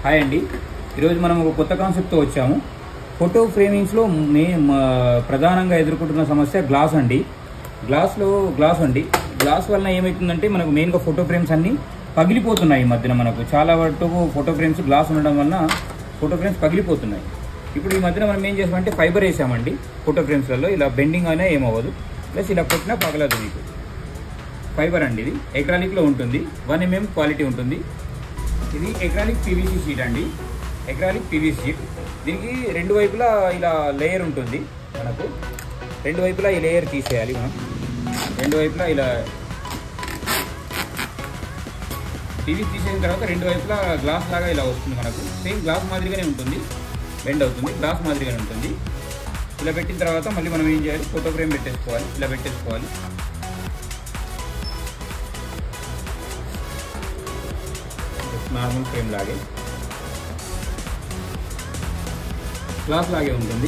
hi అండి ఈరోజు మనం ఒక కొత్త కాన్సెప్ట్తో వచ్చాము ఫోటో ఫ్రేమింగ్స్లో మే మ- ప్రధానంగా ఎదుర్కొంటున్న సమస్య గ్లాస్ అండి గ్లాస్లో గ్లాస్ అండి గ్లాస్ వలన ఏమవుతుందంటే మనకు మెయిన్గా ఫోటో ఫ్రేమ్స్ అన్నీ పగిలిపోతున్నాయి ఈ మధ్యన మనకు చాలా వరకు ఫోటో ఫ్రేమ్స్ గ్లాస్ ఉండడం వలన ఫోటో ఫ్రేమ్స్ పగిలిపోతున్నాయి ఇప్పుడు ఈ మధ్యన మనం ఏం చేసామంటే ఫైబర్ వేసామండి ఫోటో ఫ్రేమ్స్లలో ఇలా బెండింగ్ అయినా ఏమవ్వదు ప్లస్ ఇలా కొట్టినా పగలదు మీకు ఫైబర్ అండి ఇది ఎక్రాలిక్లో ఉంటుంది వన్ ఎంఎం క్వాలిటీ ఉంటుంది ఇది ఎక్రాలిక్ పీవీసీ షీట్ అండి ఎక్రాలిక్ పీవీసీ షీట్ దీనికి రెండు వైపులా ఇలా లేయర్ ఉంటుంది మనకు రెండు వైపులా ఈ లేయర్ తీసేయాలి మనం రెండు వైపులా ఇలా టీవీ తీసేసిన తర్వాత రెండు వైపులా గ్లాస్ లాగా ఇలా వస్తుంది మనకు సేమ్ గ్లాస్ మాదిరిగానే ఉంటుంది బెండ్ అవుతుంది గ్లాస్ మాదిరిగానే ఉంటుంది ఇలా పెట్టిన తర్వాత మళ్ళీ మనం ఏం చేయాలి ఫోటో ఫ్రేమ్ పెట్టేసుకోవాలి ఇలా పెట్టేసుకోవాలి నార్మల్ ఫ్రేమ్ లాగే గ్లాస్ లాగే ఉంటుంది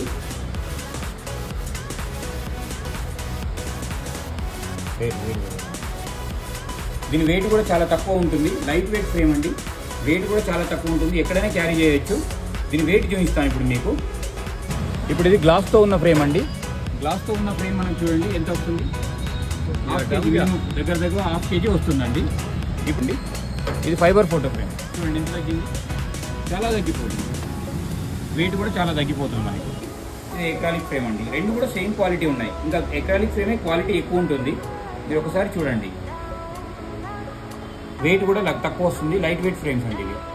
దీని వెయిట్ కూడా చాలా తక్కువ ఉంటుంది లైట్ వెయిట్ ఫ్రేమ్ అండి వెయిట్ కూడా చాలా తక్కువ ఉంటుంది ఎక్కడైనా క్యారీ చేయొచ్చు దీని వెయిట్ చూపిస్తాను ఇప్పుడు మీకు ఇప్పుడు ఇది గ్లాస్తో ఉన్న ఫ్రేమ్ అండి గ్లాస్తో ఉన్న ఫ్రేమ్ మనం చూడండి ఎంత వస్తుంది హాఫ్ కేజీ minimum దగ్గర దగ్గర హాఫ్ కేజీ వస్తుందండి ఇప్పుడు ఇది ఫైబర్ ఫోటో ఫ్రేమ్ చూడండి ఎంత తగ్గింది చాలా తగ్గిపోతుంది వెయిట్ కూడా చాలా తగ్గిపోతుంది మనకి ఇది ఎక్రాలిక్ ఫ్రేమ్ అండి రెండు కూడా సేమ్ క్వాలిటీ ఉన్నాయి ఇంకా ఎక్రాలిక్ ఫ్రేమే క్వాలిటీ ఎక్కువ ఉంటుంది మీరు ఒకసారి చూడండి వెయిట్ కూడా ల- తక్కువ వస్తుంది లైట్ వెయిట్ ఫ్రేమ్స్ అండి ఇవి